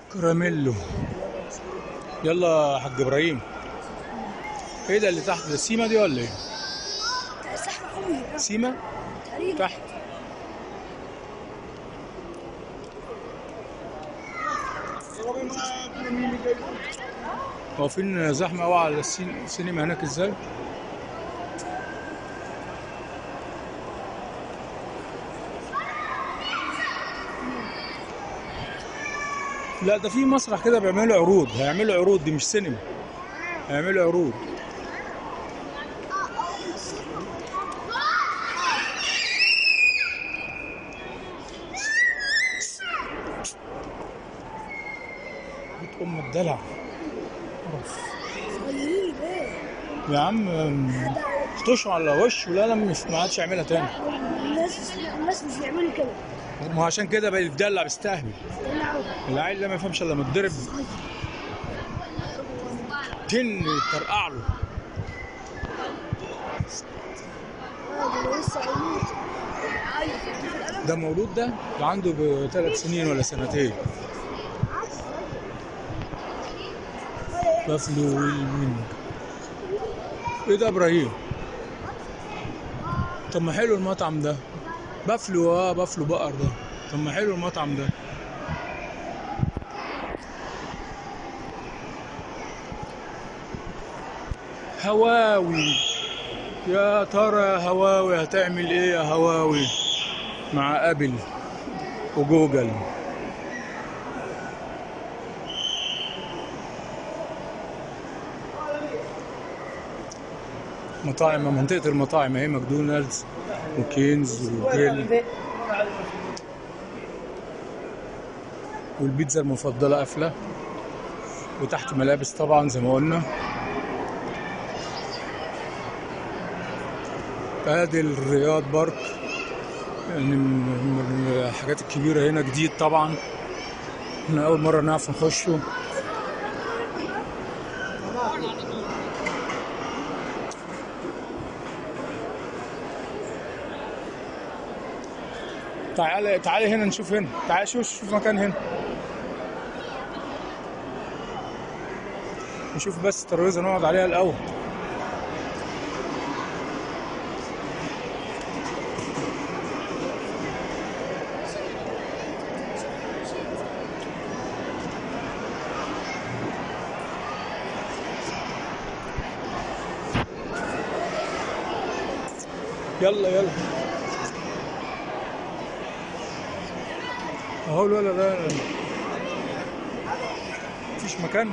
كراميلو يلا يا حاج ابراهيم ايه ده اللي تحت ده سيما دي ولا ايه زحمة قوي سيما تقريبا تحت هو فين زحمة قوي على السين- السينما هناك ازاي؟ لا ده في مسرح كده بيعملوا عروض هيعملوا عروض دي مش سينما هيعملوا عروض بيت ام الدلع قرف. صغيرين ايه يا عم أم، تشعر على وشه لا لا مش ما عادش يعملها تاني الناس الناس مش بيعملوا كده ما هو عشان كده بيتدلع بيستهبل يلعبوا العيل ده ما يفهمش الا لما يتضرب تن يطرقع له اه ده لسه عيوط ايوه في القلم ده مولود ده ده عنده بثلاث سنين ولا سنتين بافلو والمين ايه ده يا ابراهيم طب ما حلو المطعم ده بافلو اه بافلو بقر ده طب ما حلو المطعم ده هواوي يا ترى هواوي هتعمل ايه يا هواوي مع ابل وجوجل مطاعم منطقة المطاعم اهي ماكدونالدز وكينز وجريل والبيتزا المفضلة قافلة وتحت ملابس طبعا زي ما قلنا ادي الرياض بارك يعني من من الحاجات الكبيرة هنا جديد طبعا احنا أول مرة نعرف نخشه تعالى تعالى هنا نشوف هنا تعالى شوف شوف مكان هنا نشوف بس الترابيزة نقعد عليها الأول يلا يلا اهو الولد ده مفيش مكان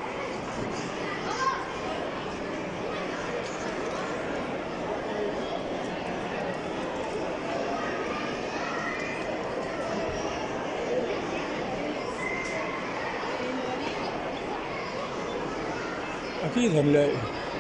اكيد هنلاقي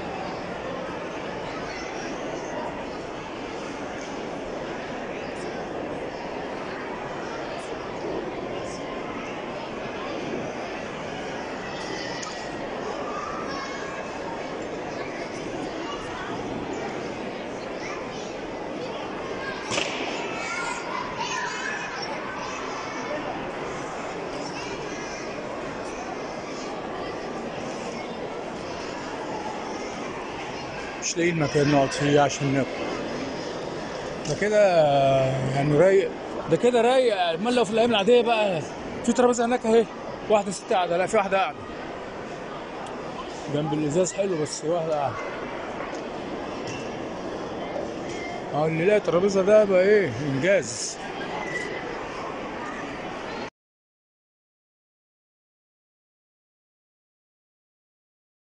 مش لاقيين مكان نقعد فيه عشان ناكل ده كده يعني رايق ده كده رايق امال لو في الايام العاديه بقى في ترابيزه هناك اهي واحده ست قاعده لا في واحده قاعده جنب الازاز حلو بس واحده قاعده اه اللي يلاقي ترابيزه ده بقى ايه انجاز